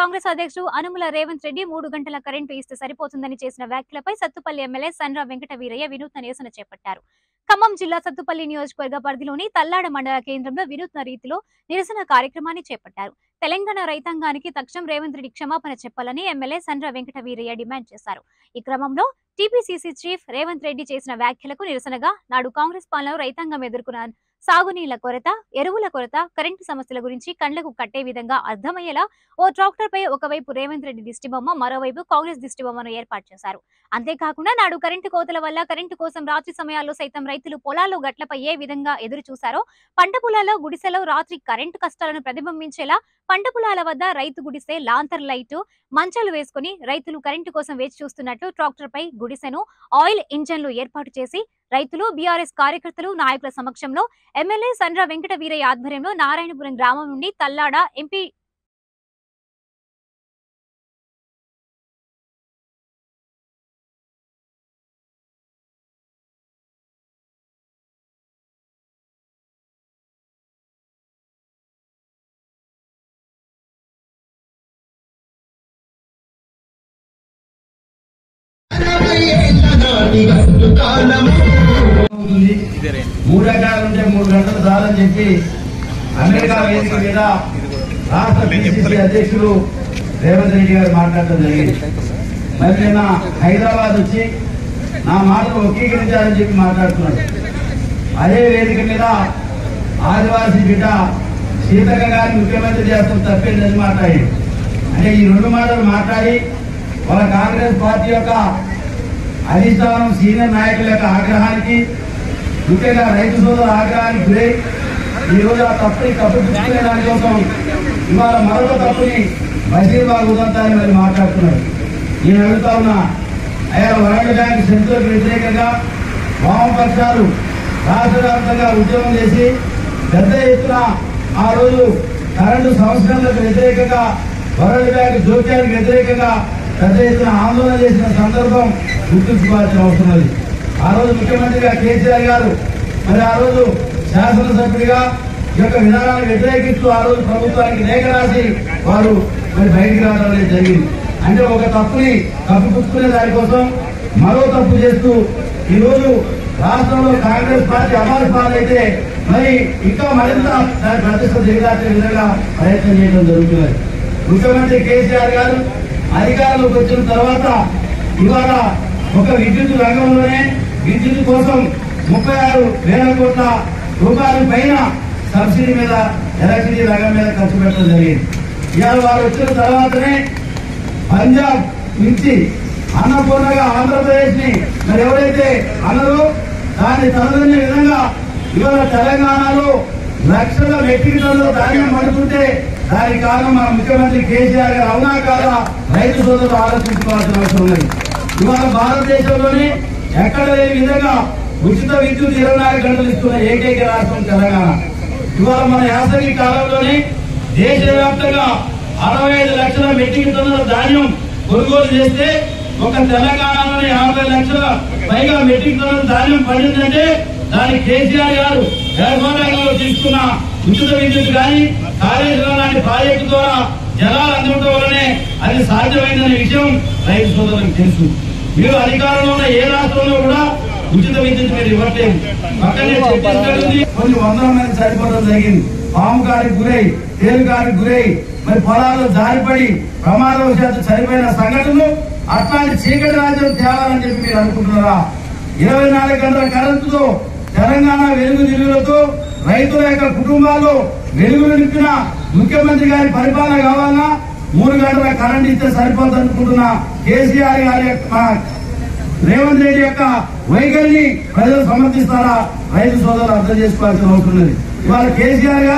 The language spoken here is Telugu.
కాంగ్రెస్ అధ్యక్షుడు అనుముల రేవంత్ రెడ్డి మూడు గంటల కరెంటు ఇస్తే సరిపోతుందని చేసిన వ్యాఖ్యలపై సత్తుపల్లి ఎమ్మెల్యే సండ్ర వెంకట వీరయ్య వినూత్న నిరసన చేపట్టారు ఖమ్మం జిల్లా సత్తుపల్లి నియోజకవర్గ పరిధిలోని తల్లాడ మండల కేంద్రంలో వినూత్న రీతిలో నిరసన కార్యక్రమాన్ని చేపట్టారు తెలంగాణ రైతాంగానికి తక్షణం రేవంత్ రెడ్డి క్షమాపణ చెప్పాలని ఎమ్మెల్యే సండ్ర వెంకట వీరయ్య డిమాండ్ చేశారు ఈ క్రమంలో టీపీసీసీ చీఫ్ రేవంత్ రెడ్డి చేసిన వ్యాఖ్యలకు నిరసనగా నాడు కాంగ్రెస్ పాలనలో రైతాంగం ఎదుర్కొన్న సాగునీళ్ల కొరత ఎరువుల కొరత కరెంటు సమస్యల గురించి కండ్లకు కట్టే విధంగా అర్థమయ్యేలా ఓ ట్రాక్టర్ పై ఒకవైపు రేవంత్ రెడ్డి దిష్టిబొమ్మ మరోవైపు కాంగ్రెస్ దిష్టిబొమ్మను ఏర్పాటు చేశారు అంతేకాకుండా నాడు కరెంటు కోతల వల్ల కరెంటు కోసం రాత్రి సమయాల్లో సైతం రైతులు పొలాలు గట్లపై ఏ విధంగా ఎదురు చూశారో పంట పొలాల్లో గుడిసెలో రాత్రి కరెంటు కష్టాలను ప్రతిబింబించేలా పంట పొలాల వద్ద రైతు గుడిసె లాంతర్ లైటు మంచాలు వేసుకుని రైతులు కరెంటు కోసం వేచి చూస్తున్నట్లు ట్రాక్టర్ పై గుడిసెను ఆయిల్ ఇంజన్లు ఏర్పాటు చేసి రైతులు బీఆర్ఎస్ కార్యకర్తలు నాయకుల సమక్షంలో ఎమ్మెల్యే సండ్ర వెంకట వీరయ్య ఆధ్వర్యంలో నారాయణపురం గ్రామం నుండి తల్లాడ ఎంపీ అవుతుంది. మూడు రకాలు ఉంటే మూడు గంటలు చాలని చెప్పి అమెరికా వేదిక మీద రాష్ట్ర పిసిసి అధ్యక్షులు రేవంత్ రెడ్డి గారు మాట్లాడటం జరిగింది మరి నిన్న హైదరాబాద్ వచ్చి నా మాటలు వకీకరించాలని చెప్పి మాట్లాడుతున్నాడు అదే వేదిక మీద ఆదివాసీ బిడ్డ సీతక్క గారిని ముఖ్యమంత్రి చేస్తాం తప్పేందని మాట్లాడి అంటే ఈ రెండు మాటలు మాట్లాడి వాళ్ళ కాంగ్రెస్ పార్టీ యొక్క అధిష్టానం సీనియర్ నాయకుల యొక్క ఆగ్రహానికి ముఖ్యంగా రైతు సోదరుల ఆగ్రహానికి గురై ఈ రోజు ఆ తప్పుని కప్పిపుచ్చుకునే దానికోసం ఇవాళ మరొక తప్పుని బషీర్బాగ్ ఉదంతాన్ని మరి మాట్లాడుతున్నారు నేను అడుగుతా ఉన్నా అయ్యా వరల్డ్ బ్యాంక్ సెంట్రల్కి వ్యతిరేకంగా వామపక్షాలు రాష్ట్ర వ్యాప్తంగా ఉద్యమం చేసి పెద్ద ఎత్తున ఆ రోజు కరెంటు సంస్కరణలకు వ్యతిరేకంగా వరల్డ్ బ్యాంక్ జోక్యానికి వ్యతిరేకంగా పెద్ద ఎత్తున ఆందోళన చేసిన సందర్భం గుర్తుంచుకోవాల్సిన అవసరం ఉంది ఆ రోజు ముఖ్యమంత్రిగా కేసీఆర్ గారు మరి ఆ రోజు శాసనసభ్యుడిగా ఈ యొక్క విధానాన్ని వ్యతిరేకిస్తూ ఆ రోజు ప్రభుత్వానికి లేఖ రాసి వారు మరి బయటికి రావడం అనేది జరిగింది అంటే ఒక తప్పుని కప్పిపుచ్చుకునే దానికోసం మరో తప్పు చేస్తూ ఈ రోజు రాష్ట్రంలో కాంగ్రెస్ పార్టీ అమలు పాలైతే మరి ఇంకా మరింత దాని ప్రతిష్ట దిగదార్చే విధంగా ప్రయత్నం చేయడం జరుగుతున్నది ముఖ్యమంత్రి కేసీఆర్ గారు అధికారంలోకి వచ్చిన తర్వాత ఇవాళ ఒక విద్యుత్ రంగంలోనే విద్యుత్ కోసం ముప్పై ఆరు వేల కోట్ల రూపాయల పైన సబ్సిడీ మీద ఎలక్ట్రిసిటీ రంగం మీద ఖర్చు పెట్టడం జరిగింది ఇవాళ వారు వచ్చిన తర్వాతనే పంజాబ్ నుంచి అన్నపూర్ణగా ఆంధ్రప్రదేశ్ ని మరి ఎవరైతే అన్నారో దాన్ని తలదన్నే విధంగా ఇవాళ తెలంగాణలో లక్షల మెట్రిక్ టన్నుల ధాన్యం పడుతుంటే దానికి కారణం మన ముఖ్యమంత్రి కేసీఆర్ గారు అవునా కాదా రైతు సోదరులు ఆలోచించుకోవాల్సిన అవసరం ఉన్నది ఇవాళ భారతదేశంలోనే ఎక్కడ లేని విధంగా ఉచిత విద్యుత్ ఇరవై నాలుగు గంటలు ఇస్తున్న ఏకైక రాష్ట్రం తెలంగాణ ఇవాళ మన యాసంగి కాలంలోనే దేశవ్యాప్తంగా అరవై ఐదు లక్షల మెట్రిక్ టన్నుల ధాన్యం కొనుగోలు చేస్తే ఒక తెలంగాణలోని యాభై లక్షల పైగా మెట్రిక్ టన్నుల ధాన్యం పడిందంటే దానికి కేసీఆర్ గారు వ్యవహారంలో తీసుకున్న ఉచిత విద్యుత్ కానీ కాళేశ్వరం లాంటి ప్రాజెక్టు ద్వారా జలాలు అందించడం వల్లనే అది సాధ్యమైందనే విషయం రైతు సోదరులకు తెలుసు మీరు అధికారంలో ఉన్న ఏ రాష్ట్రంలో కూడా ఉచిత విద్యుత్ మీరు ఇవ్వట్లేదు పక్కనే ఛత్తీస్గఢ్ ఉంది కొన్ని వందల మంది చనిపోవడం జరిగింది పాము గారికి గురై తేలు గారికి గురై మరి పొలాల్లో జారిపడి ప్రమాదవశాత్తు చనిపోయిన సంఘటనలు అట్లాంటి చీకటి రాజ్యం తేవాలని చెప్పి మీరు అనుకుంటున్నారా ఇరవై నాలుగు గంటల కరెంటుతో తెలంగాణ వెలుగు నిలువలతో రైతుల యొక్క కుటుంబాల్లో వెలుగులు నింపిన ముఖ్యమంత్రి గారి పరిపాలన కావాలన్నా మూడు గంటల కరెంట్ ఇస్తే సరిపోతుంది అనుకుంటున్న కేసీఆర్ గారి యొక్క రేవంత్ రెడ్డి యొక్క వైఖరిని ప్రజలు సమర్థిస్తారా రైతు సోదరులు అర్థం చేసుకోవాల్సిన అవసరం ఉన్నది ఇవాళ కేసీఆర్ గారు